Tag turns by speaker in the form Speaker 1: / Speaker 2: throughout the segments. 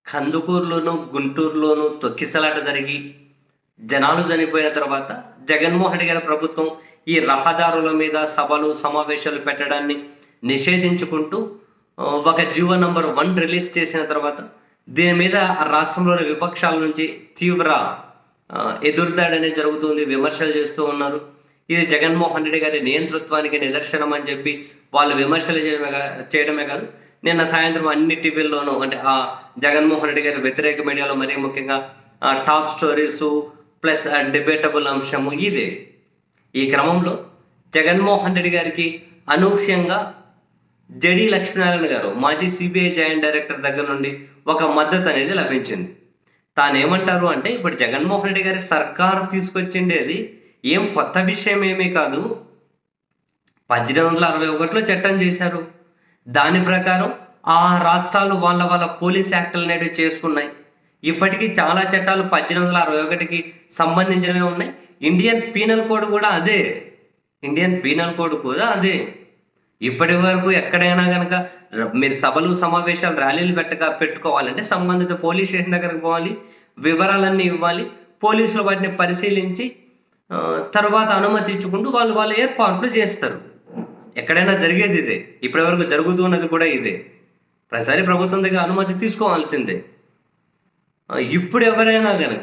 Speaker 1: కందుకూరులోను గుంటూరులోను తొక్కిసలాట జరిగి జనాలు చనిపోయిన తర్వాత జగన్మోహన్ రెడ్డి గారి ప్రభుత్వం ఈ రహదారుల మీద సభలు సమావేశాలు పెట్టడాన్ని నిషేధించుకుంటూ ఆ, ఒక జీవో నంబర్ వన్ రిలీజ్ చేసిన తర్వాత దీని మీద ఆ రాష్ట్రంలోని విపక్షాల నుంచి తీవ్ర ఆ, ఎదురుదాడి అనేది జరుగుతుంది విమర్శలు చేస్తూ ఉన్నారు ఇది జగన్మోహన్ రెడ్డి గారి నియంతృత్వానికి నిదర్శనం అని చెప్పి వాళ్ళు విమర్శలు చేయడమే కా- చేయడమే కాదు నిన్న సాయంత్రం అన్ని టీవీల్లోనూ అంటే ఆ జగన్మోహన్ రెడ్డి గారి వ్యతిరేక మీడియాలో మరీ ముఖ్యంగా ఆ టాప్ స్టోరీస్ ప్లస్ డిబేటబుల్ అంశము ఇదే ఈ క్రమంలో జగన్మోహన్ రెడ్డి గారికి అనూహ్యంగా జడి లక్ష్మీనారాయణ గారు మాజీ సిబిఐ జాయింట్ డైరెక్టర్ దగ్గర నుండి ఒక మద్దతు అనేది లభించింది తాను ఏమంటారు అంటే ఇప్పుడు జగన్మోహన్ రెడ్డి గారి సర్కారు తీసుకొచ్చిండేది ఏం కొత్త విషయం ఏమీ కాదు పద్దెనిమిది వందల అరవై ఒకటిలో చట్టం చేశారు దాని ప్రకారం ఆ రాష్ట్రాలు వాళ్ళ వాళ్ళ పోలీస్ యాక్టులు అనేవి చేసుకున్నాయి ఇప్పటికీ చాలా చట్టాలు పద్దెనిమిది వందల అరవై ఒకటికి సంబంధించినవే ఉన్నాయి ఇండియన్ పీనల్ కోడ్ కూడా అదే ఇండియన్ పీనల్ కోడ్ కూడా అదే ఇప్పటి వరకు ఎక్కడైనా కనుక మీరు సభలు సమావేశాలు ర్యాలీలు పెట్టక పెట్టుకోవాలంటే సంబంధిత పోలీస్ స్టేషన్ దగ్గరకు పోవాలి వివరాలన్నీ ఇవ్వాలి పోలీసులు వాటిని పరిశీలించి ఆ, తర్వాత అనుమతి ఇచ్చుకుంటూ వాళ్ళు వాళ్ళ ఏర్పాట్లు చేస్తారు ఎక్కడైనా జరిగేది ఇదే ఇప్పటి వరకు జరుగుతున్నది కూడా ఇదే ప్రతిసారి ప్రభుత్వం దగ్గర అనుమతి తీసుకోవాల్సిందే ఆ, ఇప్పుడు ఎవరైనా గనక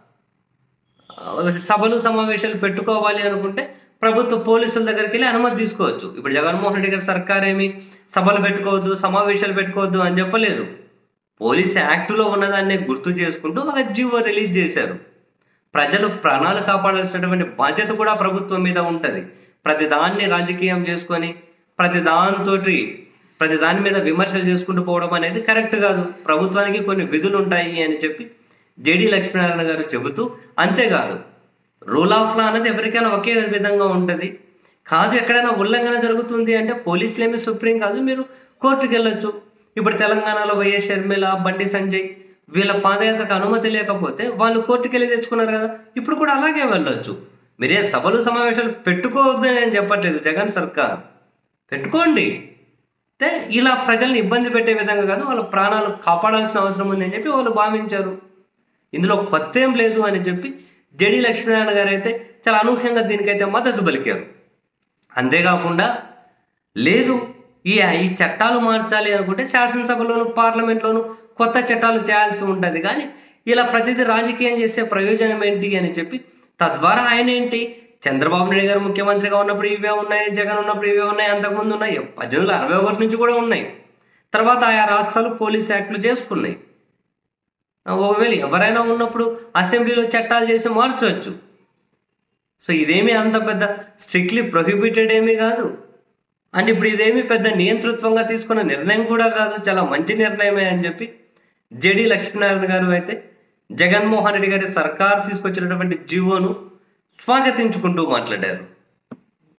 Speaker 1: ఆ, సభలు సమావేశాలు పెట్టుకోవాలి అనుకుంటే ప్రభుత్వ పోలీసుల దగ్గరికి వెళ్ళి అనుమతి తీసుకోవచ్చు ఇప్పుడు జగన్మోహన్ రెడ్డి గారి సర్కార్ ఏమి సభలు పెట్టుకోవద్దు సమావేశాలు పెట్టుకోవద్దు అని చెప్పలేదు పోలీస్ యాక్టులో ఉన్నదాన్ని గుర్తు చేసుకుంటూ ఒక జీవో రిలీజ్ చేశారు ప్రజలు ప్రాణాలు కాపాడాల్సినటువంటి బాధ్యత కూడా ప్రభుత్వం మీద ఉంటుంది ప్రతి దాన్ని రాజకీయం చేసుకొని ప్రతి దాంతోటి ప్రతి దాని మీద విమర్శలు చేసుకుంటూ పోవడం అనేది కరెక్ట్ కాదు ప్రభుత్వానికి కొన్ని విధులు ఉంటాయి అని చెప్పి జేడి లక్ష్మీనారాయణ గారు చెబుతూ అంతేకాదు రూల్ ఆఫ్ లా అనేది ఎవరికైనా ఒకే విధంగా ఉంటుంది కాదు ఎక్కడైనా ఉల్లంఘన జరుగుతుంది అంటే పోలీసులు ఏమి సుప్రీం కాదు మీరు కోర్టుకు వెళ్ళొచ్చు ఇప్పుడు తెలంగాణలో వైఎస్ షర్మిల బండి సంజయ్ వీళ్ళ పాదయాత్రకు అనుమతి లేకపోతే వాళ్ళు కోర్టుకు వెళ్ళి తెచ్చుకున్నారు కదా ఇప్పుడు కూడా అలాగే వెళ్ళొచ్చు మీరే సభలు సమావేశాలు పెట్టుకోవద్దని నేను చెప్పట్లేదు జగన్ సర్కార్ పెట్టుకోండి అయితే ఇలా ప్రజల్ని ఇబ్బంది పెట్టే విధంగా కాదు వాళ్ళ ప్రాణాలు కాపాడాల్సిన అవసరం ఉంది అని చెప్పి వాళ్ళు భావించారు ఇందులో కొత్త ఏం లేదు అని చెప్పి జడి లక్ష్మీనారాయణ గారు అయితే చాలా అనూహ్యంగా దీనికైతే మద్దతు పలికారు అంతేకాకుండా లేదు ఈ ఈ చట్టాలు మార్చాలి అనుకుంటే శాసనసభలోను పార్లమెంట్లోను కొత్త చట్టాలు చేయాల్సి ఉంటుంది కానీ ఇలా ప్రతిదీ రాజకీయం చేసే ప్రయోజనం ఏంటి అని చెప్పి తద్వారా ఆయన ఏంటి చంద్రబాబు నాయుడు గారు ముఖ్యమంత్రిగా ఉన్నప్పుడు ఇవే ఉన్నాయి జగన్ ఉన్నప్పుడు ఇవే ఉన్నాయి అంతకుముందు ఉన్నాయి పద్దెనిమిది వందల అరవై ఒకటి నుంచి కూడా ఉన్నాయి తర్వాత ఆయా రాష్ట్రాలు పోలీస్ యాక్ట్లు చేసుకున్నాయి ఒకవేళ ఎవరైనా ఉన్నప్పుడు అసెంబ్లీలో చట్టాలు చేసి మార్చవచ్చు సో ఇదేమీ అంత పెద్ద స్ట్రిక్ట్లీ ప్రొహిబిటెడ్ ఏమీ కాదు అండ్ ఇప్పుడు ఇదేమీ పెద్ద నియంతృత్వంగా తీసుకున్న నిర్ణయం కూడా కాదు చాలా మంచి నిర్ణయమే అని చెప్పి జేడి లక్ష్మీనారాయణ గారు అయితే జగన్మోహన్ రెడ్డి గారి సర్కార్ తీసుకొచ్చినటువంటి జీవోను స్వాగతించుకుంటూ మాట్లాడారు